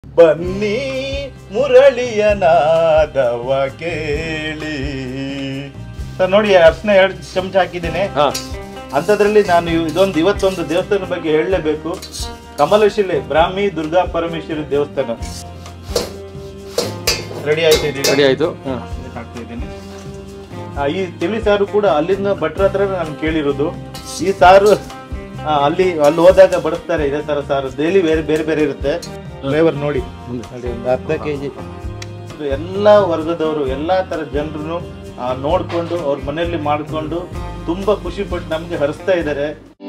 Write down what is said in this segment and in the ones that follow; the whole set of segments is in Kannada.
ಬನ್ನಿ ಮುರಳಿಯ ನಾದವ ಕೇಳಿ ಸರ್ ನೋಡಿ ಅರ್ಶನ ಎರಡು ಚಮಚ ಹಾಕಿದ್ದೀನಿ ಹಾ ಅಂಥದ್ರಲ್ಲಿ ನಾನು ಇವ್- ಇದೊಂದು ಇವತ್ತೊಂದು ದೇವಸ್ಥಾನ ಬಗ್ಗೆ ಹೇಳಲೇಬೇಕು ಕಮಲಶಿಲೆ ಬ್ರಾಹ್ಮಿ ದುರ್ಗಾ ಪರಮೇಶ್ವರಿ ದೇವಸ್ಥಾನ ರೆಡಿ ಆಯ್ತು ಇದೀಗ. ರೆಡಿ ಆಯ್ತು ಹಾ ಇದಕ್ಕೆ ಹಾಕ್ತಾ ಇದ್ದೀನಿ. ಆ, ಈ ತಿಳಿ ಸಾರು ಕೂಡ ಅಲ್ಲಿಂದ ಭಟ್ರ ಹತ್ರ ನಾನು ಕೇಳಿರೋದು ಈ ಸಾರು ಆ, ಅಲ್ಲಿ ಅಲ್ಲಿ ಹೋದಾಗ ಬಡಿಸ್ತಾರೆ ಇದೇ ತರ ಸಾರು ಡೈಲಿ ಬೇರೆ ಬೇರೆ ಬೇರೆ ಇರುತ್ತೆ ಫ್ಲೇವರ್ ನೋಡಿ ನೋಡಿ ಒಂದು ಅರ್ಧ ಕೆ ಜಿ ಎಲ್ಲ ವರ್ಗದವರು ಎಲ್ಲಾ ತರ ಜನರು ನೋಡ್ಕೊಂಡು ಅವ್ರ ಮನೆಯಲ್ಲಿ ಮಾಡ್ಕೊಂಡು ತುಂಬಾ ಖುಷಿ ಪಟ್ಟು ನಮ್ಗೆ ಹರಿಸ್ತಾ ಇದ್ದಾರೆ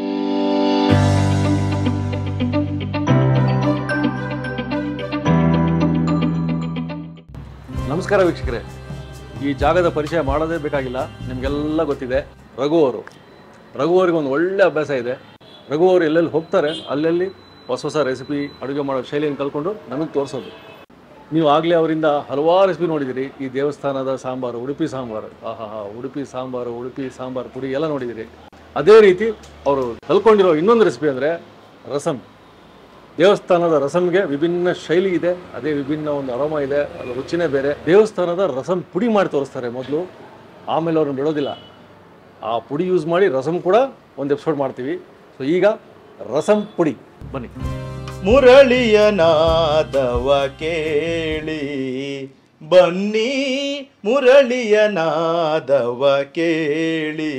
ನಮಸ್ಕಾರ ವೀಕ್ಷಕರೇ ಈ ಜಾಗದ ಪರಿಚಯ ಮಾಡೋದೇ ಬೇಕಾಗಿಲ್ಲ ನಿಮಗೆಲ್ಲ ಗೊತ್ತಿದೆ ರಘು ಅವರು ರಘು ಅವರಿಗೆ ಒಂದು ಒಳ್ಳೆ ಅಭ್ಯಾಸ ಇದೆ ರಘು ಅವರು ಎಲ್ಲೆಲ್ಲಿ ಹೋಗ್ತಾರೆ ಅಲ್ಲೆಲ್ಲಿ ಹೊಸ ಹೊಸ ರೆಸಿಪಿ ಅಡುಗೆ ಮಾಡೋ ಶೈಲಿಯನ್ನು ಕಲ್ಕೊಂಡು ನಮಗೆ ತೋರಿಸೋದು ನೀವು ಆಗಲೇ ಅವರಿಂದ ಹಲವಾರು ರೆಸಿಪಿ ನೋಡಿದ್ದೀರಿ ಈ ದೇವಸ್ಥಾನದ ಸಾಂಬಾರು ಉಡುಪಿ ಸಾಂಬಾರು ಆಹಾ ಹಾ ಉಡುಪಿ ಸಾಂಬಾರು ಉಡುಪಿ ಸಾಂಬಾರು ಪುಡಿ ಎಲ್ಲ ನೋಡಿದ್ದೀರಿ ಅದೇ ರೀತಿ ಅವರು ಕಲ್ಕೊಂಡಿರೋ ಇನ್ನೊಂದು ರೆಸಿಪಿ ಅಂದರೆ ರಸಂ ದೇವಸ್ಥಾನದ ರಸಂಗೆ ವಿಭಿನ್ನ ಶೈಲಿ ಇದೆ ಅದೇ ವಿಭಿನ್ನ ಒಂದು ಅರೋಮ ಇದೆ ಅದು ರುಚಿನೇ ಬೇರೆ ದೇವಸ್ಥಾನದ ರಸಂ ಪುಡಿ ಮಾಡಿ ತೋರಿಸ್ತಾರೆ ಮೊದಲು ಆಮೇಲೆ ಅವ್ರನ್ನ ಬಿಡೋದಿಲ್ಲ ಆ ಪುಡಿ ಯೂಸ್ ಮಾಡಿ ರಸಂ ಕೂಡ ಒಂದು ಎಪಿಸೋಡ್ ಮಾಡ್ತೀವಿ ಸೊ ಈಗ ರಸಂ ಪುಡಿ ಬನ್ನಿ ಮುರಳಿಯ ನಾದವ ಕೇಳಿ ಬನ್ನಿ ಮುರಳಿಯ ನಾದವ ಕೇಳಿ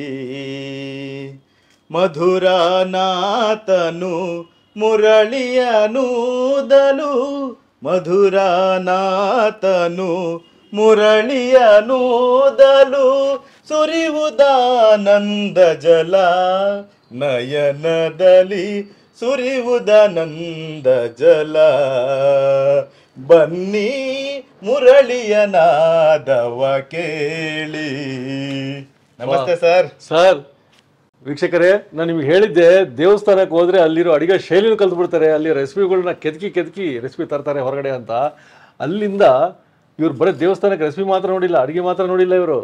ಮಧುರನಾಥನು ಮುರಳಿಯ ನೂದಲು ಮಧುರನಾಥನು ಮುರಳಿಯ ನೂದಲು ಸುರಿವುದಾನಂದ ಜಲ ನಯನದಲ್ಲಿ ಸುರಿವುದಾನಂದ ಜಲ ಬನ್ನಿ ಮುರಳಿಯ ನಾದವ ಕೇಳಿ ನಮಸ್ತೆ ಸರ್ ಸರ್ ವೀಕ್ಷಕರೇ ನಾನು ನಿಮ್ಗೆ ಹೇಳಿದ್ದೆ ದೇವಸ್ಥಾನಕ್ಕೆ ಹೋದ್ರೆ ಅಲ್ಲಿರೋ ಅಡಿಗೆ ಶೈಲಿನ ಕಲ್ತು ಬಿಡ್ತಾರೆ ಅಲ್ಲಿ ರೆಸಿಪಿಗಳನ್ನ ಕೆದಕಿ ಕೆದಕಿ ರೆಸಿಪಿ ತರ್ತಾರೆ ಹೊರಗಡೆ ಅಂತ ಅಲ್ಲಿಂದ ಇವ್ರು ಬರೀ ದೇವಸ್ಥಾನಕ್ಕೆ ರೆಸಿಪಿ ಮಾತ್ರ ನೋಡಿಲ್ಲ ಅಡಿಗೆ ಮಾತ್ರ ನೋಡಿಲ್ಲ ಇವರು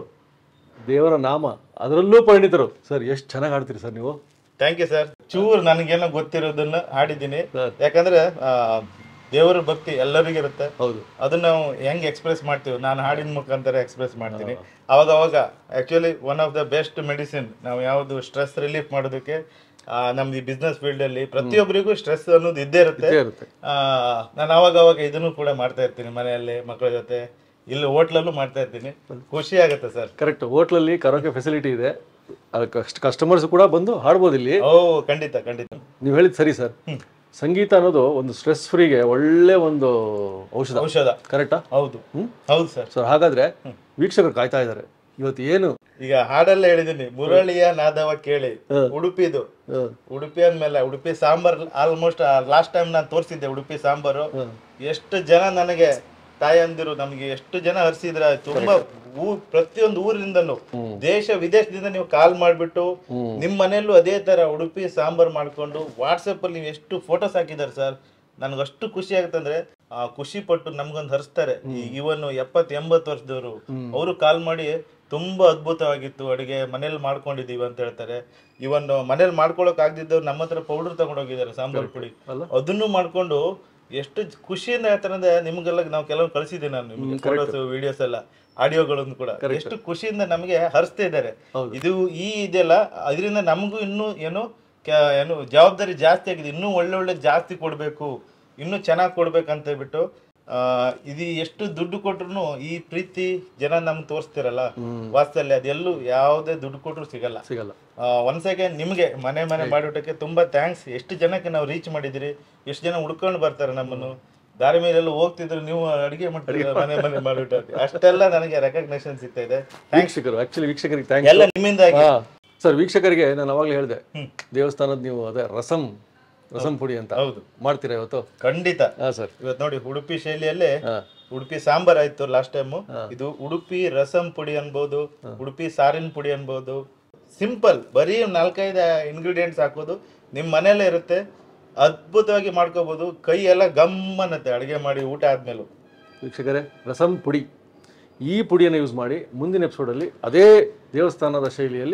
ದೇವರ ನಾಮ ಅದರಲ್ಲೂ ಪರಿಣಿತರು ಸರ್ ಎಷ್ಟು ಚೆನ್ನಾಗಿ ಆಡ್ತೀರಿ ಸರ್ ನೀವು ಥ್ಯಾಂಕ್ ಯು ಸರ್ ಚೂರು ನನಗೇನೋ ಗೊತ್ತಿರೋದನ್ನ ಹಾಡಿದ್ದೀನಿ ಸರ್. ಯಾಕಂದ್ರೆ ಆ, ದೇವರ ಭಕ್ತಿ ಎಲ್ಲರಿಗಿರುತ್ತೆ ಹೌದು ಅದನ್ನ ನಾವು ಹೆಂಗ್ ಎಕ್ಸ್ಪ್ರೆಸ್ ಮಾಡ್ತೀವಿ ನಾನು ಹಾಡಿನ ಮುಖಾಂತರ ಎಕ್ಸ್ಪ್ರೆಸ್ ಮಾಡ್ತೀನಿ ಅವಾಗ ಅವಾಗ actually one of the best medicine ನಾವು ಯಾವುದು ಸ್ಟ್ರೆಸ್ ರಿಲೀಫ್ ಮಾಡೋದಕ್ಕೆ ಆ, ನಮ್ದು ಈ ಬಿಸ್ನೆಸ್ ಫೀಲ್ಡ್ ಅಲ್ಲಿ ಪ್ರತಿಯೊಬ್ಬರಿಗೂ ಸ್ಟ್ರೆಸ್ ಅನ್ನೋದು ಇದ್ದೇ ಇರುತ್ತೆ ಇದೇ ಇರುತ್ತೆ ಆ, ನಾನು ಅವಾಗ ಅವಾಗ ಇದನ್ನು ಕೂಡ ಮಾಡ್ತಾ ಇರ್ತೀನಿ ಮನೆಯಲ್ಲಿ ಮಕ್ಕಳ ಜೊತೆ ಇಲ್ಲಿ ಹೋಟ್ಲಲ್ಲೂ ಮಾಡ್ತಾ ಇರ್ತೀನಿ ಖುಷಿ ಆಗುತ್ತೆ ಸರ್ ಕರೆಕ್ಟ್ ಹೋಟ್ಲಲ್ಲಿ ಕರೋಕೆ ಫೆಸಿಲಿಟಿ ಇದೆ ಕಸ್ಟಮರ್ಸ್ ಕೂಡ ಬಂದು ಹಾಡ್ಬೋದು ಇಲ್ಲಿ ಓ ಖಂಡಿತ ಖಂಡಿತ ನೀವು ಹೇಳಿದ್ ಸರಿ ಸರ್ ಸಂಗೀತ ಅನ್ನೋದು ಒಂದು ಸ್ಟ್ರೆಸ್ ಫ್ರೀಗೆ ಒಳ್ಳೆ ಒಂದು ಔಷಧ ಔಷಧ ಕರೆಕ್ಟಾ ಹೌದು ಹೌದು ಸರ್ ಸರ್ ಹಾಗಾದ್ರೆ ವೀಕ್ಷಕರು ಕಾಯ್ತಾ ಇದ್ದಾರೆ ಇವತ್ತು ಏನು ಈಗ ಹಾಡಲ್ಲೇ ಹೇಳಿದೀನಿ ಮುರಳಿಯ ನಾದವ ಕೇಳಿ ಉಡುಪಿದು ಹ. ಉಡುಪಿ ಅಂದ್ಮೇಲೆ Udupi sambar almost last time ನಾನು ತೋರಿಸಿದ್ದೆ ಉಡುಪಿ ಸಾಂಬಾರು ಎಷ್ಟು ಜನ ನನಗೆ ತಾಯಂದಿರು ನಮಗೆ ಎಷ್ಟು ಜನ ಹರಿಸಿದ್ರ ತುಂಬಾ ಊ ಪ್ರತಿಯೊಂದು ಊರಿಂದನು ದೇಶ ವಿದೇಶದಿಂದ ನೀವು ಕಾಲ್ ಮಾಡ್ಬಿಟ್ಟು ನಿಮ್ ಮನೆಯಲ್ಲೂ ಅದೇ ತರ ಉಡುಪಿ ಸಾಂಬಾರ್ ಮಾಡ್ಕೊಂಡು ವಾಟ್ಸಪ್ ಅಲ್ಲಿ ನೀವು ಎಷ್ಟು ಫೋಟೋಸ್ ಹಾಕಿದಾರೆ ಸರ್ ನನ್ಗೆ ಅಷ್ಟು ಖುಷಿ ಆಗುತ್ತಂದ್ರೆ ಆ ಖುಷಿ ಪಟ್ಟು ನಮ್ಗೊಂದು ಹರಿಸ್ತಾರೆ ಈ ಇವನು ಎಪ್ಪತ್ ಎಂಬತ್ತು ವರ್ಷದವರು ಅವರು ಕಾಲ್ ಮಾಡಿ ತುಂಬಾ ಅದ್ಭುತವಾಗಿತ್ತು ಅಡುಗೆ ಮನೇಲಿ ಮಾಡ್ಕೊಂಡಿದೀವಿ ಅಂತ ಹೇಳ್ತಾರೆ ಇವನ್ ಮನೇಲಿ ಮಾಡ್ಕೊಳಕ್ ಆಗದಿದ್ದವ್ರು ನಮ್ಮ ಹತ್ರ ಪೌಡರ್ ತಗೊಂಡೋಗಿದ್ದಾರೆ ಸಾಂಬಾರ್ ಪುಡಿ ಅಲ್ಲ? ಅದನ್ನು ಮಾಡ್ಕೊಂಡು ಎಷ್ಟು ಖುಷಿಯಿಂದ ಹೇಳ್ತಾರೆ ಅಂದ್ರೆ ನಿಮ್ಗೆಲ್ಲ ನಾವು ಕೆಲವು ಕಳಿಸಿದ್ದೀನಿ ನಾನು ನಿಮ್ಗೆ ಫೋಟೋಸ್ ವಿಡಿಯೋಸ್ ಎಲ್ಲ ಆಡಿಯೋಗಳನ್ನು ಕೂಡ ಎಷ್ಟು ಖುಷಿಯಿಂದ ನಮಗೆ ಹರಿಸ್ತಾ ಇದ್ದಾರೆ ಹೌದು. ಇದು ಈ ಇದೆಲ್ಲ ಅದರಿಂದ ನಮಗೂ ಇನ್ನೂ ಏನು ಕ- ಏನು ಜವಾಬ್ದಾರಿ ಜಾಸ್ತಿ ಆಗಿದೆ ಇನ್ನೂ ಒಳ್ಳೆ ಒಳ್ಳೆ ಜಾಸ್ತಿ ಕೊಡಬೇಕು ಇನ್ನೂ ಚೆನ್ನಾಗಿ ಕೊಡ್ಬೇಕಂತ ಹೇಳ್ಬಿಟ್ಟು ಆ, ಇದು ಎಷ್ಟು ದುಡ್ಡು ಕೊಟ್ರು ಈ ಪ್ರೀತಿ ಜನ ನಮ್ಗೆ ತೋರಿಸ್ತಿರಲ್ಲ ವಾಸ್ತವಲ್ಲಿ ಅದೆಲ್ಲೂ ಯಾವುದೇ ದುಡ್ಡು ಕೊಟ್ರು ಸಿಗಲ್ಲ ಸಿಗಲ್ಲ ಒನ್ ಸೆಕೆಂಡ್ ನಿಮಗೆ ಮನೆ ಮನೆ ಮಾಡಿಬಿಟ್ಟಕ್ಕೆ ತುಂಬಾ ಥ್ಯಾಂಕ್ಸ್ ಎಷ್ಟು ಜನಕ್ಕೆ ನಾವು ರೀಚ್ ಮಾಡಿದಿರಿ ಎಷ್ಟು ಜನ ಹುಡ್ಕೊಂಡು ಬರ್ತಾರೆ ನಮ್ಮನ್ನು ದಾರಿ ಮೇಲೆಲ್ಲ ಹೋಗ್ತಿದ್ರು ನೀವು ಅಡಿಗೆ ಮಾಡ್ತೀರಿ ಮನೆ ಮನೆ ಮಾಡಿಬಿಟ್ಟು ಅಷ್ಟೆಲ್ಲ ನನಗೆ ರೆಕಗ್ನೇಷನ್ ಸಿಗ್ತಾ ಇದೆ ವೀಕ್ಷಕರು ಆಕ್ಚುಲಿ ವೀಕ್ಷಕರಿಗೆ ಥ್ಯಾಂಕ್ಸ್ ಎಲ್ಲ ನಿಮ್ಮಿಂದಾಗಿ ಹಾ ಸರ್ ವೀಕ್ಷಕರಿಗೆ ನಾನು ಅವಾಗಲೇ ಹೇಳಿದೆ ದೇವಸ್ಥಾನದ ನೀವು ಅದೇ ರಸಂ ರಸಂ ಪುಡಿ ಅಂತ ಹೌದು ಮಾಡ್ತೀರಾ ಇವತ್ತು ಖಂಡಿತ ಹಾ ಸರ್ ಇವತ್ತು ನೋಡಿ ಉಡುಪಿ ಶೈಲಿಯಲ್ಲೇ ಹಾ ಉಡುಪಿ ಸಾಂಬಾರ್ ಆಯ್ತು ಲಾಸ್ಟ್ ಟೈಮ್ ಇದು ಉಡುಪಿ ರಸಂ ಪುಡಿ ಅನ್ಬೋದು ಉಡುಪಿ ಸಾರಿನ ಪುಡಿ ಅನ್ಬೋದು ಸಿಂಪಲ್ ಬರೀ ಒಂದ್ ನಾಲ್ಕೈದು ಇಂಗ್ರೀಡಿಯೆಂಟ್ಸ್ ಹಾಕೋದು ನಿಮ್ಮ ಮನೆಯಲ್ಲೇ ಇರುತ್ತೆ ಅದ್ಭುತವಾಗಿ ಮಾಡ್ಕೋಬಹುದು ಕೈ ಎಲ್ಲ ಗಮ್ ಅನ್ನತ್ತೆ ಅಡುಗೆ ಮಾಡಿ ಊಟ ಆದ್ಮೇಲೂ ವೀಕ್ಷಕರೇ ರಸಂ ಪುಡಿ ಈ ಪುಡಿಯನ್ನು ಯೂಸ್ ಮಾಡಿ ಮುಂದಿನ ಎಪಿಸೋಡಲ್ಲಿ ಅದೇ ದೇವಸ್ಥಾನದ ಶೈಲಿಯಲ್ಲಿ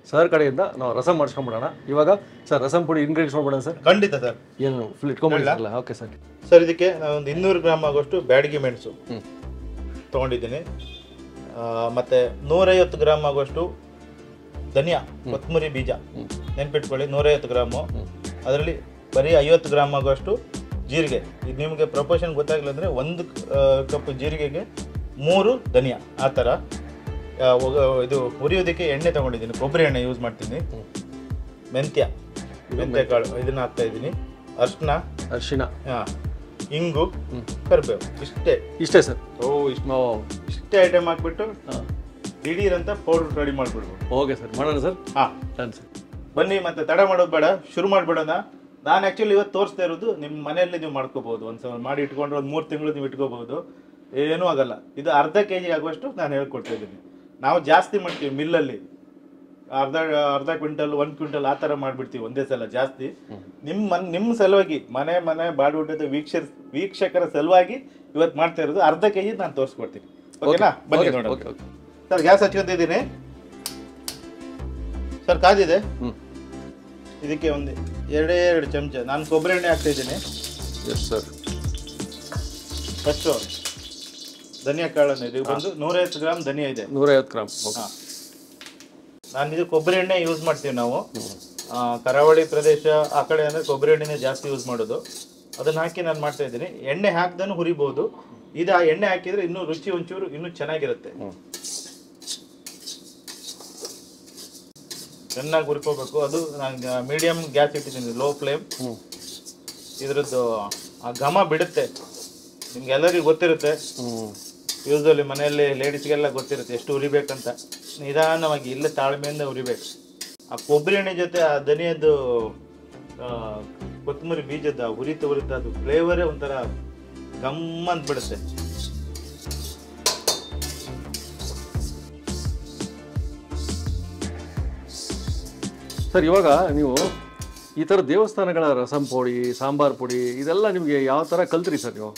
ಸರ್ ಕಡೆಯಿಂದ ನಾವು ರಸಂ ಮಾಡಿಸ್ಕೊಂಡ್ಬಿಡೋಣ ಇವಾಗ ಸರ್ ರಸಂ ಪುಡಿ ಇಂಗ್ರೀಡಿಯನ್ಸ್ ಮಾಡ್ಬಿಡೋಣ ಸರ್ ಖಂಡಿತ ಸರ್ ಏನು ಫುಲ್ ಇಟ್ಕೊಂಡ್ಬಿಡಲ್ಲ ಓಕೆ ಸರ್ ಸರ್ ಇದಕ್ಕೆ ನಾನು ಒಂದು ಇನ್ನೂರು ಗ್ರಾಮ್ ಆಗೋಷ್ಟು ಬ್ಯಾಡಗಿ ಮೆಣಸು ಹ್ಞೂ ತೊಗೊಂಡಿದ್ದೀನಿ ಆ, ಮತ್ತೆ ನೂರೈವತ್ತು ಗ್ರಾಮ್ ಆಗುವಷ್ಟು ಧನಿಯಾ ಕೊತ್ತಂಬರಿ ಬೀಜ ನೆನ್ಪಿಟ್ಕೊಳ್ಳಿ ನೂರೈವತ್ತು ಗ್ರಾಮು ಅದರಲ್ಲಿ ಬರೀ ಐವತ್ತು ಗ್ರಾಮ್ ಆಗುವಷ್ಟು ಜೀರಿಗೆ ಇದು ನಿಮಗೆ ಪ್ರಪೋರ್ಷನ್ ಗೊತ್ತಾಗಲಿಲ್ಲ ಅಂದರೆ ಒಂದು ಕಪ್ ಜೀರಿಗೆಗೆ ಮೂರು ಧನಿಯಾ ಆ ಥರ ಆ, ಒಗ- ಇದು ಹುರಿಯೋದಕ್ಕೆ ಎಣ್ಣೆ ತೊಗೊಂಡಿದ್ದೀನಿ ಕೊಬ್ಬರಿ ಎಣ್ಣೆ ಯೂಸ್ ಮಾಡ್ತೀನಿ ಮೆಂತ್ಯ ಮೆಂತ್ಯ ಕಾಳು ಇದನ್ನ ಹಾಕ್ತಾ ಇದ್ದೀನಿ ಅರ್ಶಿನ ಅರಿಶಿನ ಹಾಂ ಇಂಗು ಕರಿಬೇವು ಇಷ್ಟೇ ಇಷ್ಟೇ ಸರ್ ಓ ಇಷ್ಟು ಓ ಇಷ್ಟೇ ಐಟಮ್ ಹಾಕ್ಬಿಟ್ಟು ಹಾಂ ದಿಢೀರ್ ಅಂತ ಪೌಡರ್ ರೆಡಿ ಮಾಡ್ಬಿಡ್ಬೋದು ಓಕೆ ಸರ್ ಮಾಡೋಣ ಸರ್ ಹಾಂ ಡನ್ ಸರ್ ಬನ್ನಿ ಮತ್ತೆ ತಡ ಮಾಡೋದು ಬೇಡ ಶುರು ಮಾಡ್ಬಿಡೋಣ ನಾನು ಆ್ಯಕ್ಚುಲಿ ಇವತ್ತು ತೋರಿಸ್ತಾ ಇರೋದು ನಿಮ್ಮ ಮನೆಯಲ್ಲಿ ನೀವು ಮಾಡ್ಕೋಬಹುದು ಒಂದು ಮಾಡಿ ಇಟ್ಕೊಂಡ್ರೆ ಒಂದು ಮೂರು ತಿಂಗಳು ನೀವು ಇಟ್ಕೋಬಹುದು ಏನೂ ಆಗಲ್ಲ ಇದು ಅರ್ಧ ಕೆ ಜಿ ಆಗುವಷ್ಟು ನಾನು ಹೇಳ್ಕೊಡ್ತಾ ಇದ್ದೀನಿ ನಾವು ಜಾಸ್ತಿ ಮಾಡ್ತೀವಿ ಮಿಲ್ಲಲ್ಲಿ ಅರ್ಧ ಅರ್ಧ ಕ್ವಿಂಟಲ್ ಒಂದು ಕ್ವಿಂಟಲ್ ಆ ಥರ ಮಾಡಿಬಿಡ್ತೀವಿ ಒಂದೇ ಸಲ ಜಾಸ್ತಿ ನಿಮ್ಮ ಮನ್ ನಿಮ್ಮ ಸಲುವಾಗಿ ಮನೆ ಮನೆ ಬಾಡುವುಟದ ವೀಕ್ಷ ವೀಕ್ಷಕರ ಸಲುವಾಗಿ ಇವತ್ತು ಮಾಡ್ತಾ ಇರೋದು ಅರ್ಧ ಕೆ ಜಿ ನಾನು ತೋರಿಸ್ಕೊಡ್ತೀನಿ ಓಕೆನಾ ಬನ್ನಿ ನೋಡೋಣ ಓಕೆ ಓಕೆ ಸರ್ ಗ್ಯಾಸ್ ಹಚ್ಕೊತಿದ್ದೀನಿ ಸರ್ ಕಾದಿದೆ ಹ್ಞೂ ಇದಕ್ಕೆ ಒಂದು ಎರಡೇ ಎರಡು ಚಮಚ ನಾನು ಕೊಬ್ಬರಿ ಎಣ್ಣೆ ಹಾಕ್ತಾ ಇದ್ದೀನಿ ಎಸ್ ಸರ್ ಫಸ್ಟು ಧನಿಯಾ ಕಾಳನ್ನು ಇದು ಬಂದು ನೂರೈವತ್ತು ಗ್ರಾಮ್ ಧನಿಯಾ ಇದೆ ನೂರೈವತ್ತು ಗ್ರಾಮ್ ಓಕೆ ಹಾಂ ನಾನು ಇದು ಕೊಬ್ಬರಿ ಎಣ್ಣೆ ಯೂಸ್ ಮಾಡ್ತೀವಿ ನಾವು ಆ, ಕರಾವಳಿ ಪ್ರದೇಶ ಆ ಕಡೆ ಅಂದರೆ ಕೊಬ್ಬರಿ ಎಣ್ಣೆನೇ ಜಾಸ್ತಿ ಯೂಸ್ ಮಾಡೋದು ಅದನ್ನು ಹಾಕಿ ನಾನು ಮಾಡ್ತಾ ಇದ್ದೀನಿ ಎಣ್ಣೆ ಹಾಕ್ದನು ಹುರಿಬೋದು ಇದು ಆ ಎಣ್ಣೆ ಹಾಕಿದ್ರೆ ಇನ್ನೂ ರುಚಿ ಒಂಚೂರು ಇನ್ನೂ ಚೆನ್ನಾಗಿರುತ್ತೆ ಹ್ಞೂ ಚೆನ್ನಾಗಿ ಹುರ್ಕೋಬೇಕು ಅದು ನಾನು ಮೀಡಿಯಮ್ ಗ್ಯಾಸ್ ಇಟ್ಟಿದ್ದೀನಿ ಲೋ ಫ್ಲೇಮ್ ಹ್ಞೂ ಇದ್ರದ್ದು ಆ ಘಮ ಬಿಡುತ್ತೆ ನಿಮ್ಗೆಲ್ಲರಿಗೂ ಗೊತ್ತಿರುತ್ತೆ ಹ್ಞೂ ಯೂಸ್ವಲಿ ಮನೆಯಲ್ಲಿ ಲೇಡೀಸ್ಗೆಲ್ಲ ಗೊತ್ತಿರುತ್ತೆ ಎಷ್ಟು ಉರಿಬೇಕಂತ ನಿಧಾನವಾಗಿ ಇಲ್ಲೇ ತಾಳ್ಮೆಯಿಂದ ಉರಿಬೇಕು ಆ ಕೊಬ್ಬರಿ ಎಣ್ಣೆ ಜೊತೆ ಆ ಧನಿಯದ್ದು ಆ, ಕೊತ್ತಂಬರಿ ಬೀಜದ ಆ ಹುರಿತ ಹುರಿತ ಅದು ಫ್ಲೇವರೇ ಒಂಥರ ಗಮ್ ಅಂತ ಬಿಡುತ್ತೆ ಸರ್ ಇವಾಗ ನೀವು ಈ ಥರ ದೇವಸ್ಥಾನಗಳ ರಸಂ ಪುಡಿ ಸಾಂಬಾರ್ ಪುಡಿ ಇದೆಲ್ಲ ನಿಮಗೆ ಯಾವ ಥರ ಕಲ್ತ್ರಿ ಸರ್ ನೀವು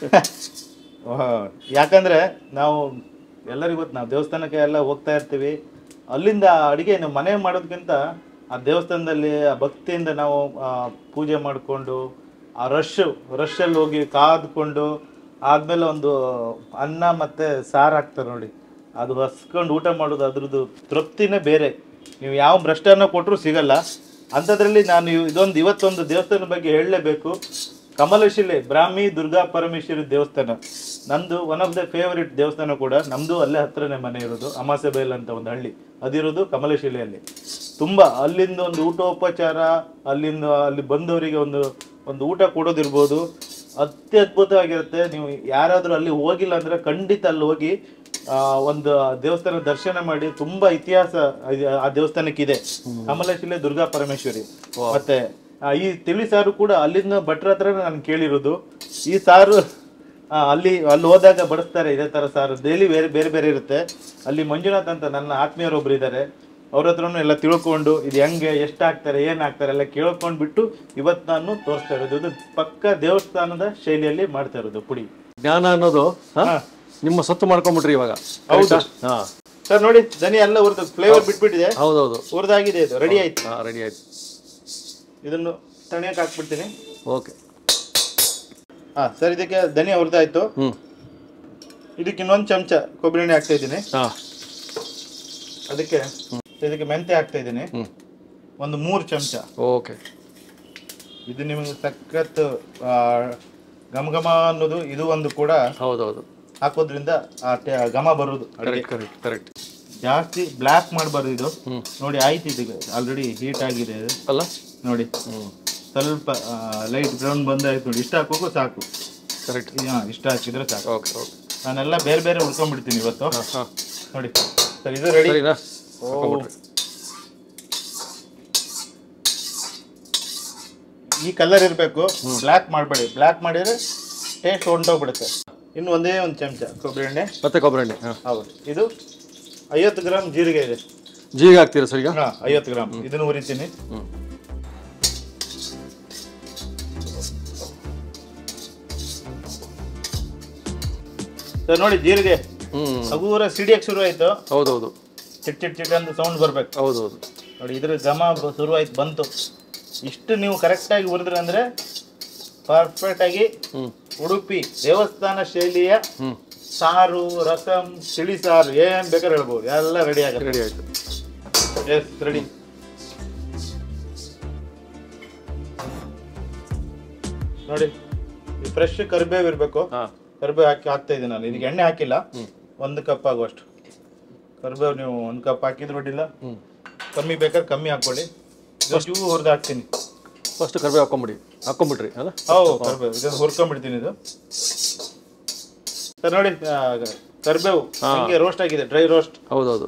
ಆಹ್, ಯಾಕಂದ್ರೆ ನಾವು ಎಲ್ಲರಿಗೂ ಗೊತ್ತು ನಾವು ದೇವಸ್ಥಾನಕ್ಕೆ ಎಲ್ಲ ಹೋಗ್ತಾ ಇರ್ತೀವಿ ಅಲ್ಲಿಂದ ಅಡಿಗೆ ನಾವು ಮನೆ ಮಾಡೋದಕ್ಕಿಂತ ಆ ದೇವಸ್ಥಾನದಲ್ಲಿ ಆ ಭಕ್ತಿಯಿಂದ ನಾವು ಆ, ಪೂಜೆ ಮಾಡಿಕೊಂಡು ಆ ರಶ್ ರಶಲ್ಲಿ ಹೋಗಿ ಕಾದ್ಕೊಂಡು ಆದ್ಮೇಲೆ ಒಂದು ಅನ್ನ ಮತ್ತೆ ಸಾರು ಹಾಕ್ತಾರೆ ನೋಡಿ ಅದು ಹಸ್ಕೊಂಡು ಊಟ ಮಾಡೋದು ಅದ್ರದ್ದು ತೃಪ್ತಿನೇ ಬೇರೆ ನೀವು ಯಾವ ಭ್ರಷ್ಟಾನ್ನ ಕೊಟ್ಟರು ಸಿಗಲ್ಲ ಅಂಥದ್ರಲ್ಲಿ ನಾನು ಇವ್- ಇದೊಂದು ಇವತ್ತೊಂದು ದೇವಸ್ಥಾನದ ಬಗ್ಗೆ ಹೇಳಲೇಬೇಕು ಕಮಲಶಿಲೆ ಬ್ರಾಹ್ಮಿ ದುರ್ಗಾ ಪರಮೇಶ್ವರಿ ದೇವಸ್ಥಾನ ನಂದು ಒನ್ ಆಫ್ ದ ಫೇವರಿಟ್ ದೇವಸ್ಥಾನ ಕೂಡ ನಮ್ದು ಅಲ್ಲೇ ಹತ್ರನೇ ಮನೆ ಇರೋದು ಅಮಾಸೆಬೈಲ್ ಅಂತ ಒಂದು ಹಳ್ಳಿ ಅದಿರೋದು ಕಮಲಶಿಲೆಯಲ್ಲಿ ತುಂಬಾ ಅಲ್ಲಿಂದ ಒಂದು ಊಟೋಪಚಾರ ಅಲ್ಲಿಂದ ಅಲ್ಲಿ ಬಂದವರಿಗೆ ಒಂದು ಒಂದು ಊಟ ಕೊಡೋದಿರ್ಬೋದು ಅತ್ಯದ್ಭುತವಾಗಿರುತ್ತೆ ನೀವು ಯಾರಾದರೂ ಅಲ್ಲಿ ಹೋಗಿಲ್ಲ ಅಂದ್ರೆ ಖಂಡಿತ ಅಲ್ಲಿ ಹೋಗಿ ಆ, ಒಂದು ದೇವಸ್ಥಾನ ದರ್ಶನ ಮಾಡಿ ತುಂಬಾ ಇತಿಹಾಸ ಇದೆ- ಆ ದೇವಸ್ಥಾನಕ್ಕಿದೆ ಕಮಲಶಿಲೆ ದುರ್ಗಾ ಪರಮೇಶ್ವರಿ ಮತ್ತೆ ಆ, ಈ ತಿಳಿ ಸಾರು ಕೂಡ ಅಲ್ಲಿಂದ ಭಟ್ರ ಹತ್ರ ನಾನು ಕೇಳಿರೋದು ಈ ಸಾರು ಆ, ಅಲ್ಲಿ ಅಲ್ಲಿ ಹೋದಾಗ ಬಡಿಸ್ತಾರೆ ಇದೇ ತರ ಸಾರು ಡೈಲಿ ಬೇರೆ ಬೇರೆ ಬೇರೆ ಇರುತ್ತೆ ಅಲ್ಲಿ ಮಂಜುನಾಥ್ ಅಂತ ನನ್ನ ಆತ್ಮೀಯರೊಬ್ರು ಇದ್ದಾರೆ ಅವ್ರ ಹತ್ರನೂ ಎಲ್ಲ ತಿಳ್ಕೊಂಡು ಇದು ಹೆಂಗೆ ಎಷ್ಟು ಹಾಕ್ತಾರೆ ಏನ್ ಹಾಕ್ತಾರೆ ಎಲ್ಲ ಕೇಳ್ಕೊಂಡ್ ಬಿಟ್ಟು ಇವತ್ತು ನಾನು ತೋರಿಸ್ತಾ ಇರೋದು ಇದು ಪಕ್ಕ ದೇವಸ್ಥಾನದ ಶೈಲಿಯಲ್ಲಿ ಮಾಡ್ತಾ ಇರೋದು ಪುಡಿ ಜ್ಞಾನ ಅನ್ನೋದು ಹಾ? ಹಾ. ನಿಮ್ಮ ಸೊತ್ತು ಮಾಡ್ಕೊಂಬಿಟ್ರಿ ಇವಾಗ ಹೌದು ಹಾ ಸರ್ ನೋಡಿ ದನಿ ಎಲ್ಲ ಹುರಿದು ಫ್ಲೇವರ್ ಬಿಟ್ಬಿಟ್ಟಿದೆ ಹೌದೌದು ಹುರಿದಾಗಿದೆ ಇದು ರೆಡಿ ಆಯ್ತು ಹಾ ರೆಡಿ ಆಯ್ತು ಇದನ್ನು ತಣಿಯಕ್ಕೆ ಹಾಕ್ಬಿಡ್ತೀನಿ ಓಕೆ ಹಾ ಸರ್ ಇದಕ್ಕೆ ಧನಿಯಾ ಹುರಿದಾಯ್ತು ಹ್ಞೂ ಇದಕ್ಕೆ ಇನ್ನೊಂದು ಚಮಚ ಕೊಬ್ಬರಿ ಎಣ್ಣೆ ಹಾಕ್ತಾ ಇದ್ದೀನಿ ಹಾ ಅದಕ್ಕೆ ಇದಕ್ಕೆ ಮೆಂತೆ ಹಾಕ್ತಾ ಇದ್ದೀನಿ ಹ್ಞೂ ಒಂದು ಮೂರು ಚಮಚ ಓಕೆ ಇದು ನಿಮಗೆ ಸಖತ್ ಆ, ಘಮ ಘಮ ಅನ್ನೋದು ಇದು ಒಂದು ಕೂಡ ಹೌದೌದು ಹಾಕೋದ್ರಿಂದ ಆ ಟೆ- ಘಮ ಬರೋದು ಅಡುಗೆ ಕರೆಕ್ಟ್ ಕರೆಕ್ಟ್ ಕರೆಕ್ಟ್ ಜಾಸ್ತಿ ಬ್ಲ್ಯಾಕ್ ಮಾಡಬಾರ್ದು ಇದು ಹ್ಞೂ ನೋಡಿ ಆಯ್ತು ಇದು ಆಲ್ರೆಡಿ ಹೀಟ್ ಆಗಿದೆ ಇದು ಅಲ್ಲ ನೋಡಿ ಹ್ಞೂ ಸ್ವಲ್ಪ ಲೈಟ್ ಬ್ರೌನ್ ಬಂದಾಯ್ತು ನೋಡಿ ಇಷ್ಟ ಹಾಕೋಕು ಸಾಕು ಕರೆಕ್ಟ್ ಹಾಂ ಇಷ್ಟ ಹಾಕಿದ್ರೆ ಸಾಕು ಓಕೆ ಓಕೆ ನಾನೆಲ್ಲ ಬೇರೆ ಬೇರೆ ಉಳ್ಕೊಂಡ್ಬಿಡ್ತೀನಿ ಇವತ್ತು ಹಾಂ ಹಾಂ ನೋಡಿ ಸರ್ ಇದು ರೆಡಿ ಸರಿನಾ ಓ ಹಾಕೊಂಬಿಟ್ರಿ. ಈ ಕಲರ್ ಇರಬೇಕು ಬ್ಲ್ಯಾಕ್ ಮಾಡಬೇಡಿ ಬ್ಲ್ಯಾಕ್ ಮಾಡಿದ್ರೆ ಟೇಸ್ಟ್ ಹೊಂಟೋಗ್ಬಿಡುತ್ತೆ ಇನ್ನು ಒಂದೇ ಒಂದು ಚಮಚ ಕೊಬ್ಬರಿ ಎಣ್ಣೆ ಮತ್ತೆ ಕೊಬ್ಬರಿ ಎಣ್ಣೆ ಹಾಂ ಹೌದು ಇದು ಐವತ್ತು ಗ್ರಾಮ್ ಜೀರಿಗೆ ಇದೆ ಜೀರಿಗೆ ಹಾಕ್ತೀರಾ ಸರ್ ಈಗ ಹಾ ಐವತ್ತು ಗ್ರಾಮ್ ಇದನ್ನು ಹುರಿತೀನಿ ಹ್ಞೂ ಸರ್ ನೋಡಿ ಜೀರಿಗೆ ಹ್ಞೂ ಹಗುರ ಸಿಡಿಯಕ್ಕೆ ಶುರು ಆಯ್ತು ಹೌದೌದು ಚಿಟ್ ಚಿಟ್ ಚಿಟ್ ಅಂತ ಸೌಂಡ್ ಬರ್ಬೇಕು ಹೌದೌದು ನೋಡಿ ಇದ್ರ ಘಮ ಬ- ಶುರುವಾಯ್ತು ಬಂತು ಇಷ್ಟು ನೀವು ಕರೆಕ್ಟಾಗಿ ಹುರಿದ್ರಿ ಅಂದರೆ ಪರ್ಫೆಕ್ಟಾಗಿ ಹ್ಞೂ ಉಡುಪಿ ದೇವಸ್ಥಾನ ಶೈಲಿಯ ಹ್ಞೂ ಸಾರು ರಸಂ ತಿಳಿ ಸಾರು ಏನ್ ಬೇಕಾದ್ರೆ ಹೇಳ್ಬೋದು ಎಲ್ಲ ರೆಡಿ ಆಗುತ್ತೆ ರೆಡಿ ಆಯಿತು ಎಸ್ ರೆಡಿ ನೋಡಿ ಈ ಫ್ರೆಶ್ ಕರಿಬೇವು ಇರಬೇಕು ಹಾಂ ಕರಿಬೇವು ಹಾಕಿ ಹಾಕ್ತಾ ಇದ್ದೀನಿ ನಾನು ಇದಕ್ಕೆ ಎಣ್ಣೆ ಹಾಕಿಲ್ಲ ಒಂದು ಕಪ್ ಆಗುವಷ್ಟು ಕರಿಬೇವು ನೀವು ಒಂದು ಕಪ್ ಹಾಕಿದ್ರು ಅಡ್ಡಿಲ್ಲ ಹ್ಞೂ ಕಮ್ಮಿ ಬೇಕಾದ್ರೆ ಕಮ್ಮಿ ಹಾಕ್ಕೊಳ್ಳಿ ಚೂರು ಹುರಿದು ಹಾಕ್ತೀನಿ ಫಸ್ಟ್ ಕರಿಬೇವು ಹಾಕೊಂಬಿಡಿ ಹಾಕೊಂಬಿಟ್ರಿ ಅಲ್ಲ ಹೌದು ಕರಿಬೇವು ಇದನ್ನು ಹುರ್ಕೊಂಡ್ಬಿಡ್ತೀನಿ ಇದು ಸರ್ ನೋಡಿ ಆ, ಕರಿಬೇವು ಹಂಗೆ ರೋಸ್ಟ್ ಆಗಿದೆ ಡ್ರೈ ರೋಸ್ಟ್ ಹೌದೌದು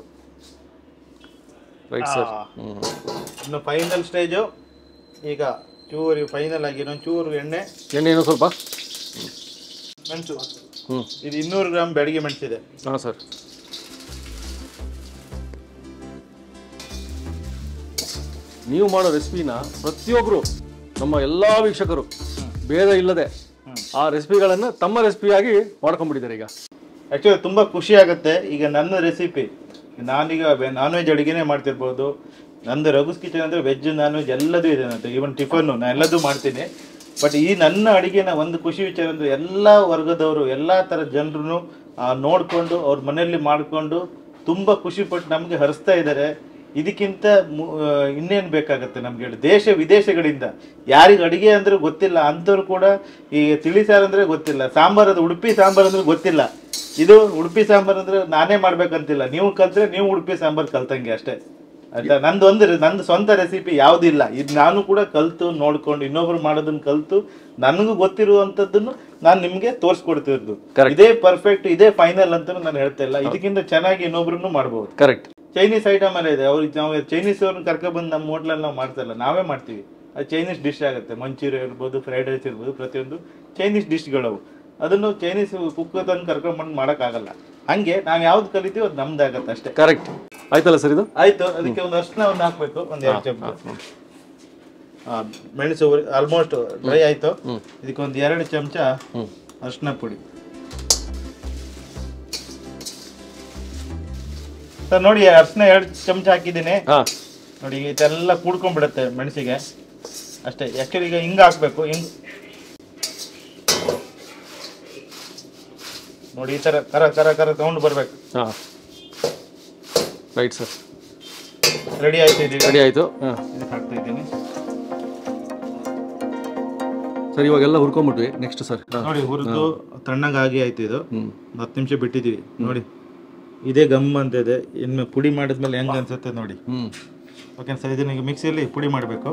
ರೈಟ್ ಸರ್ ಆ. ಹ್ಞೂ ಇನ್ನು ಫೈನಲ್ ಸ್ಟೇಜು ಈಗ ಚೂರು ಫೈನಲ್ ಆಗಿ ಇನ್ನೊಂದು ಚೂರು ಎಣ್ಣೆ ಎಣ್ಣೆ ಇನ್ನೂ ಸ್ವಲ್ಪ ಮೆಣಸು ಹ್ಞೂ ಇದು ಇನ್ನೂರು ಗ್ರಾಮ್ ಬೆಳಗ್ಗೆ ಮೆಣಸಿದೆ ಹಾಂ ಸರ್ ನೀವು ಮಾಡೋ ರೆಸಿಪಿನ ಪ್ರತಿಯೊಬ್ಬರು ನಮ್ಮ ಎಲ್ಲ ವೀಕ್ಷಕರು ಭೇದ ಇಲ್ಲದೆ ಆ ರೆಸಿಪಿಗಳನ್ನು ತಮ್ಮ ರೆಸಿಪಿಯಾಗಿ ಮಾಡ್ಕೊಂಡ್ಬಿಟ್ಟಿದ್ದಾರೆ ಈಗ ಆ್ಯಕ್ಚುಲಿ ತುಂಬ ಖುಷಿ ಆಗುತ್ತೆ ಈಗ ನನ್ನ ರೆಸಿಪಿ ನಾನೀಗ ನಾನ್ ವೆಜ್ ಅಡುಗೆನೇ ಮಾಡ್ತಿರ್ಬೋದು ನಂದು ರಘುಸ್ ಕಿಚನ್ ಅಂದರೆ ವೆಜ್ ನಾನ್ ವೆಜ್ ಎಲ್ಲದೂ ಇದೆ ನನ್ನದು ಈವನ್ ಟಿಫನ್ನು ನಾನು ಎಲ್ಲದೂ ಮಾಡ್ತೀನಿ ಬಟ್ ಈ ನನ್ನ ಅಡುಗೆನ ಒಂದು ಖುಷಿ ವಿಚಾರ ಅಂದರೆ ಎಲ್ಲ ವರ್ಗದವರು ಎಲ್ಲ ಥರ ಜನರು ನೋಡಿಕೊಂಡು ಅವ್ರ ಮನೆಯಲ್ಲಿ ಮಾಡಿಕೊಂಡು ತುಂಬ ಖುಷಿಪಟ್ಟು ನಮಗೆ ಹರಿಸ್ತಾ ಇದ್ದಾರೆ ಇದಕ್ಕಿಂತ ಇನ್ನೇನು ಬೇಕಾಗುತ್ತೆ ನಮ್ಗೆ ಹೇಳಿ ದೇಶ ವಿದೇಶಗಳಿಂದ ಯಾರಿಗೆ ಅಡಿಗೆ ಅಂದ್ರೆ ಗೊತ್ತಿಲ್ಲ ಅಂಥವ್ರು ಕೂಡ ಈ ತಿಳಿ ಸಾರು ಅಂದ್ರೆ ಗೊತ್ತಿಲ್ಲ ಸಾಂಬಾರ್ ಅದು ಉಡುಪಿ ಸಾಂಬಾರ್ ಅಂದ್ರೆ ಗೊತ್ತಿಲ್ಲ ಇದು ಉಡುಪಿ ಸಾಂಬಾರ್ ಅಂದ್ರೆ ನಾನೇ ಮಾಡ್ಬೇಕಂತಿಲ್ಲ ನೀವು ಕಲ್ತ್ರೆ ನೀವು ಉಡುಪಿ ಸಾಂಬಾರ್ ಕಲ್ತಂಗೆ ಅಷ್ಟೇ ಆಯ್ತಾ ನಂದು ಒಂದು ರೆ- ನಂದು ಸ್ವಂತ ರೆಸಿಪಿ ಯಾವುದಿಲ್ಲ ಇದು ನಾನು ಕೂಡ ಕಲ್ತು ನೋಡ್ಕೊಂಡು ಇನ್ನೊಬ್ರು ಮಾಡೋದನ್ನ ಕಲ್ತು ನನಗೂ ಗೊತ್ತಿರುವಂಥದ್ದನ್ನು ನಾನು ನಿಮಗೆ ತೋರಿಸ್ಕೊಡ್ತಿರೋದು Correct. ಇದೇ ಪರ್ಫೆಕ್ಟ್ ಇದೇ ಫೈನಲ್ ಅಂತ ನಾನು ಹೇಳ್ತಾ ಇಲ್ಲ ಇದಕ್ಕಿಂತ ಚೆನ್ನಾಗಿ ಇನ್ನೊಬ್ರು ಮಾಡ್ಬೋದು ಕರೆಕ್ಟ್ ಚೈನೀಸ್ ಐಟಮ್ ಎಲ್ಲ ಇದೆ ಅವ್ರಿಗೆ ನಾವು ಚೈನೀಸ್ ಅವ್ರನ್ನ ಕರ್ಕೊಬಂದು ನಮ್ಮ ಹೋಟ್ಲಲ್ಲಿ ನಾವು ಮಾಡ್ತಾ ಇಲ್ಲ ನಾವೇ ಮಾಡ್ತೀವಿ ಅದು ಚೈನೀಸ್ ಡಿಶ್ ಆಗುತ್ತೆ ಮಂಚೂರಿ ಇರ್ಬೋದು ಫ್ರೈಡ್ ರೈಸ್ ಇರ್ಬೋದು ಪ್ರತಿಯೊಂದು ಚೈನೀಸ್ ಡಿಶ್ಗಳವು ಅದನ್ನು ಚೈನೀಸ್ ಕುಕ್ ತಂದು ಕರ್ಕೊಂಡ್ಬಂದು ಮಾಡೋಕ್ಕಾಗಲ್ಲ ಹಂಗೆ ನಾವು ಯಾವ್ದು ಕಲಿತೀವಿ ಅದು ನಮ್ದಾಗತ್ತೆ ಅಷ್ಟೇ ಕರೆಕ್ಟ್ ಆಯ್ತಲ್ಲ ಸರ್ ಇದು ಆಯ್ತು ಅದಕ್ಕೆ ಒಂದು ಅರ್ಶನ ಒಂದು ಹಾಕ್ಬೇಕು ಒಂದು ಎರಡು ಚಮಚ ಆ, ಮೆಣಸು ಆಲ್ಮೋಸ್ಟ್ ಡ್ರೈ ಆಯ್ತು ಇದಕ್ಕೆ ಒಂದು ಎರಡು ಚಮಚ ಹ್ಞೂ ಅರ್ಶಿನ ಪುಡಿ ಸರ್ ನೋಡಿ ಅರ್ಶಿನ ಎರಡು ಚಮಚ ಹಾಕಿದ್ದೀನಿ ಹಾಂ ನೋಡಿ ಈಗ ಇದೆಲ್ಲ ಕೂಡ್ಕೊಂಡ್ಬಿಡುತ್ತೆ ಮೆಣಸಿಗೆ ಅಷ್ಟೇ ಆ್ಯಕ್ಚುಲಿ ಈಗ ಹಿಂಗೆ ಹಾಕ್ಬೇಕು ಹಿಂಗ್ ನೋಡಿ ಈ ಥರ ಕರ ಕರ ಕರ ತಗೊಂಡು ಬರ್ಬೇಕು ಹಾಂ ರೈಟ್ ಸರ್ ರೆಡಿ ಆಯ್ತು ಇದೀಗ ರೆಡಿ ಆಯಿತು ಹಾಂ ಇದಕ್ಕೆ ಹಾಕ್ತಾ ಇದ್ದೀನಿ ಸರ್ ಇವಾಗೆಲ್ಲ ಹುರ್ಕೊಂಬಿಟ್ವಿ ನೆಕ್ಸ್ಟ್ ಸರ್ ಹಾಂ ನೋಡಿ ಹುರಿದು ತಣ್ಣಗಾಗಿ ಆಯ್ತು ಇದು ಹ್ಞೂ ಒಂದು ಹತ್ತು ನಿಮಿಷ ಬಿಟ್ಟಿದ್ದೀವಿ ನೋಡಿ ಇದೇ ಗಮ್ ಅಂತ ಇದೆ ಇನ್ನು ಪುಡಿ ಮಾಡಿದ್ಮೇಲೆ ಹೆಂಗೆ ಅನ್ಸುತ್ತೆ ನೋಡಿ ಹ್ಞೂ ಓಕೆ ಸರ್ ಇದನ್ನ ಈಗ ಮಿಕ್ಸಿಯಲ್ಲಿ ಪುಡಿ ಮಾಡಬೇಕು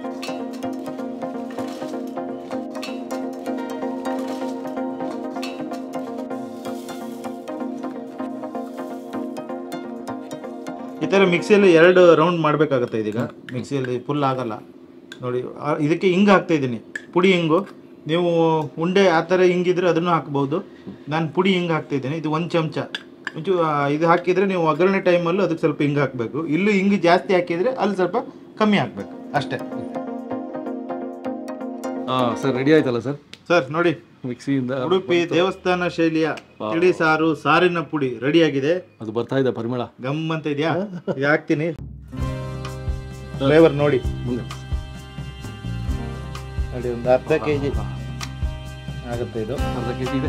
ಈ ಥರ ಮಿಕ್ಸಿಯಲ್ಲಿ ಎರಡು ರೌಂಡ್ ಮಾಡಬೇಕಾಗತ್ತೆ ಇದೀಗ ಮಿಕ್ಸಿಯಲ್ಲಿ ಫುಲ್ ಆಗಲ್ಲ ನೋಡಿ ಆ- ಇದಕ್ಕೆ ಹಿಂಗೆ ಹಾಕ್ತಾ ಇದ್ದೀನಿ ಪುಡಿ ಹಿಂಗು ನೀವು ಉಂಡೆ ಆ ಥರ ಹಿಂಗಿದ್ರೆ ಅದನ್ನು ಹಾಕ್ಬೋದು ನಾನು ಪುಡಿ ಹಿಂಗೆ ಹಾಕ್ತಾ ಇದ್ದೀನಿ ಇದು ಒಂದು ಚಮಚ ಒಂಚೂರು ಆ, ಇದು ಹಾಕಿದರೆ ನೀವು ಒಗ್ಗರಣೆ ಟೈಮಲ್ಲೂ ಅದಕ್ಕೆ ಸ್ವಲ್ಪ ಹಿಂಗೆ ಹಾಕಬೇಕು ಇಲ್ಲೂ ಹಿಂಗೆ ಜಾಸ್ತಿ ಹಾಕಿದರೆ ಅಲ್ಲಿ ಸ್ವಲ್ಪ ಕಮ್ಮಿ ಹಾಕಬೇಕು ಅಷ್ಟೇ ಹಾಂ ಸರ್ ರೆಡಿ ಆಯ್ತಲ್ಲ ಸರ್ ಸರ್ ನೋಡಿ ಮಿಕ್ಸಿಯಿಂದ ಉಡುಪಿ ದೇವಸ್ಥಾನ ಶೈಲಿಯ ತಿಳಿ ಸಾರು ಸಾರಿನ ಪುಡಿ ರೆಡಿ ಆಗಿದೆ ಅದು ಬರ್ತಾ ಇದೆ ಪರಿಮಳ ಗಮ್ ಅಂತ ಇದೆಯಾ ಇದು ಹಾಕ್ತೀನಿ ಫ್ಲೇವರ್ ನೋಡಿ ಮುಂದೆ ನೋಡಿ ಒಂದು ಅರ್ಧ ಕೆ ಜಿ ಆಗುತ್ತೆ ಇದು ಅರ್ಧ ಕೆ ಜಿ ಇದೆ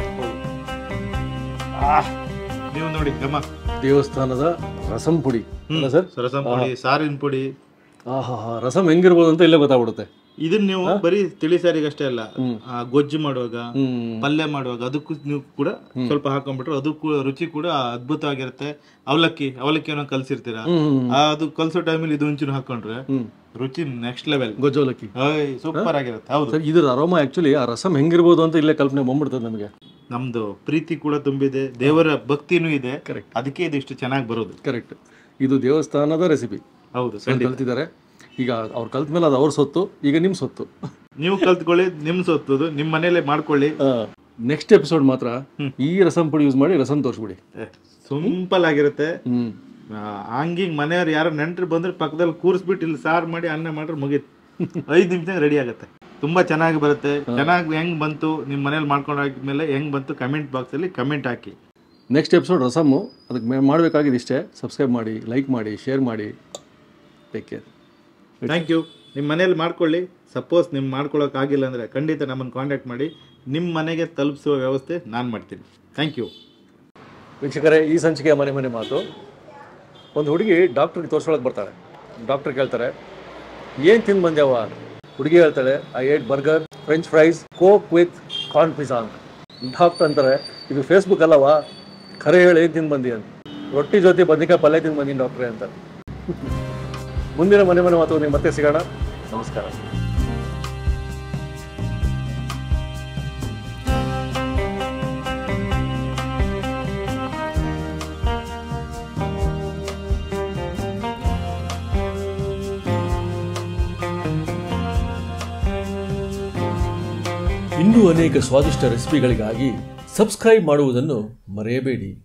ಆಹ್, ನೀವು ನೋಡಿ ಗಮ ದೇವಸ್ಥಾನದ ರಸಂ ಪುಡಿ ಅಲ್ಲ ಸರ್ ರಸಂ ಪುಡಿ ಸಾರಿನ ಪುಡಿ ಆಹಾ ಹಾ ರಸಂ ಹೆಂಗಿರ್ಬೋದು ಅಂತ ಇಲ್ಲೇ ಗೊತ್ತಾಗ್ಬಿಡುತ್ತೆ ಇದನ್ನ ನೀವು ಬರೀ ತಿಳಿ ಸಾರಿಗೆ ಅಷ್ಟೇ ಅಲ್ಲ ಹ್ಮ್. ಆ, ಗೊಜ್ಜು ಮಾಡುವಾಗ ಹ್ಮ್ ಪಲ್ಯ ಮಾಡುವಾಗ ಅದಕ್ಕೂ ನೀವು ಕೂಡ ಸ್ವಲ್ಪ ಹಾಕೊಂಡ್ಬಿಟ್ರೆ ಅದು ಕೂಡ ರುಚಿ ಕೂಡ ಅದ್ಭುತವಾಗಿರುತ್ತೆ ಅವಲಕ್ಕಿ ಅವಲಕ್ಕಿಯನ್ನು ಕಲ್ಸಿರ್ತೀರಾ ಹ್ಮ್ ಆ, ಅದು ಕಲ್ಸೋ ಟೈಮಲ್ಲಿ ಇದು ಒಂಚೂರು ಹಾಕೊಂಡ್ರೆ ಹ್ಮ್ ರುಚಿ ನೆಕ್ಸ್ಟ್ ಲೆವೆಲ್ ಗೊಜ್ಜೋಲಕ್ಕಿ ಸೂಪರ್ ಆಗಿರುತ್ತೆ ಹೌದು ಸರ್ ಇದ್ರ ಅರೋಮ ಆಕ್ಚುಲಿ ಆ ರಸಂ ಹೆಂಗಿರ್ಬೋದು ಅಂತ ಇಲ್ಲೇ ಕಲ್ಪನೆ ಬಂದ್ಬಿಡ್ತದೆ ನಮಗೆ ನಮ್ದು ಪ್ರೀತಿ ಕೂಡ ತುಂಬಿದೆ ದೇವರ ಭಕ್ತಿನೂ ಇದೆ Correct. ಅದಕ್ಕೆ ಇದು ಇಷ್ಟು ಚೆನ್ನಾಗಿ ಬರೋದು ಕರೆಕ್ಟ್ ಇದು ದೇವಸ್ಥಾನದ ರೆಸಿಪಿ ಹೌದು ಸರ್ ಕಲ್ತಿದ್ದಾರೆ ಈಗ ಅವ್ರು ಕಲ್ತ ಮೇಲೆ ಅದು ಅವ್ರ ಸೊತ್ತು ಈಗ ನಿಮ್ಮ ಸೊತ್ತು ನೀವು ಕಲ್ತ್ಕೊಳ್ಳಿ ನಿಮ್ ಸೊತ್ತದು ನಿಮ್ ಮನೇಲೆ ಮಾಡ್ಕೊಳ್ಳಿ ನೆಕ್ಸ್ಟ್ ಎಪಿಸೋಡ್ ಮಾತ್ರ ಈ ರಸಂ ಪುಡಿ ಯೂಸ್ ಮಾಡಿ ರಸಂ ತೋರಿಸ್ಬಿಡಿ ಸಿಂಪಲ್ ಆಗಿರುತ್ತೆ ಹ್ಮ್ ಆ, ಹಂಗಿಂಗ್ ಮನೆಯವ್ರು ಯಾರು ನೆಂಟರು ಬಂದ್ರೆ ಪಕ್ಕದಲ್ಲಿ ಕೂರಿಸ್ಬಿಟ್ಟು ಇಲ್ಲಿ ಸಾರು ಮಾಡಿ ಅನ್ನ ಮಾಡ್ರೆ ಮುಗೀತು ಐದು ನಿಮಿಷ ರೆಡಿ ಆಗುತ್ತೆ ತುಂಬಾ ಚೆನ್ನಾಗಿ ಬರುತ್ತೆ ಚೆನ್ನಾಗಿ ಹೆಂಗ್ ಬಂತು ನಿಮ್ಮ ಮನೇಲಿ ಮಾಡ್ಕೊಂಡು ಹಾಕಿದ್ಮೇಲೆ ಹೆಂಗ್ ಬಂತು ಕಮೆಂಟ್ ಬಾಕ್ಸ್ ಅಲ್ಲಿ ಕಮೆಂಟ್ ಹಾಕಿ ನೆಕ್ಸ್ಟ್ ಎಪಿಸೋಡ್ ರಸಮ್ಮು ಅದಕ್ಕೆ ಮೇ ಮಾಡಬೇಕಾಗಿದ್ದು ಇಷ್ಟೇ ಸಬ್ಸ್ಕ್ರೈಬ್ ಮಾಡಿ ಲೈಕ್ ಮಾಡಿ ಶೇರ್ ಮಾಡಿ ಟೇಕ್ ಕೇರ್ ಥ್ಯಾಂಕ್ ಯು ನಿಮ್ಮ ಮನೇಲಿ ಮಾಡ್ಕೊಳ್ಳಿ ಸಪೋಸ್ ನಿಮ್ಗೆ ಮಾಡ್ಕೊಳ್ಳೋಕ್ಕಾಗಿಲ್ಲ ಅಂದರೆ ಖಂಡಿತ ನಮ್ಮನ್ನು ಕಾಂಟ್ಯಾಕ್ಟ್ ಮಾಡಿ ನಿಮ್ಮ ಮನೆಗೆ ತಲುಪಿಸುವ ವ್ಯವಸ್ಥೆ ನಾನು ಮಾಡ್ತೀನಿ ಥ್ಯಾಂಕ್ ಯು ವೀಕ್ಷಕರೇ ಈ ಸಂಚಿಕೆಯ ಮನೆ ಮನೆ ಮಾತು ಒಂದು ಹುಡುಗಿ ಡಾಕ್ಟ್ರಿಗೆ ತೋರ್ಸ್ಕೊಳಕ್ಕೆ ಬರ್ತಾಳೆ ಡಾಕ್ಟರ್ ಕೇಳ್ತಾರೆ ಏನು ತಿಂದು ಬಂದ್ಯಾವ ಹುಡುಗಿ ಹೇಳ್ತಾಳೆ I ate burger French fries coke with corn pizza ಅಂತ ಡಾಕ್ಟರ್ ಅಂತಾರೆ ಇದು ಫೇಸ್ಬುಕ್ ಅಲ್ಲವಾ ಖರೆ ಹೇಳಿ ಏನು ತಿಂದು ಬಂದಿ ಅಂತ ರೊಟ್ಟಿ ಜೊತೆ ಬದ್ನಿಕಾಯಿ ಪಲ್ಯ ತಿಂದು ಬಂದೀನಿ ಡಾಕ್ಟ್ರೇ ಅಂತ ಮುಂದಿನ ಮನೆ ಮನೆ ಮಾತು ನೀವು ಮತ್ತೆ ಸಿಗೋಣ ನಮಸ್ಕಾರ ಇನ್ನೂ ಅನೇಕ ಸ್ವಾದಿಷ್ಟ ರೆಸಿಪಿಗಳಿಗಾಗಿ ಸಬ್ಸ್ಕ್ರೈಬ್ ಮಾಡುವುದನ್ನು ಮರೆಯಬೇಡಿ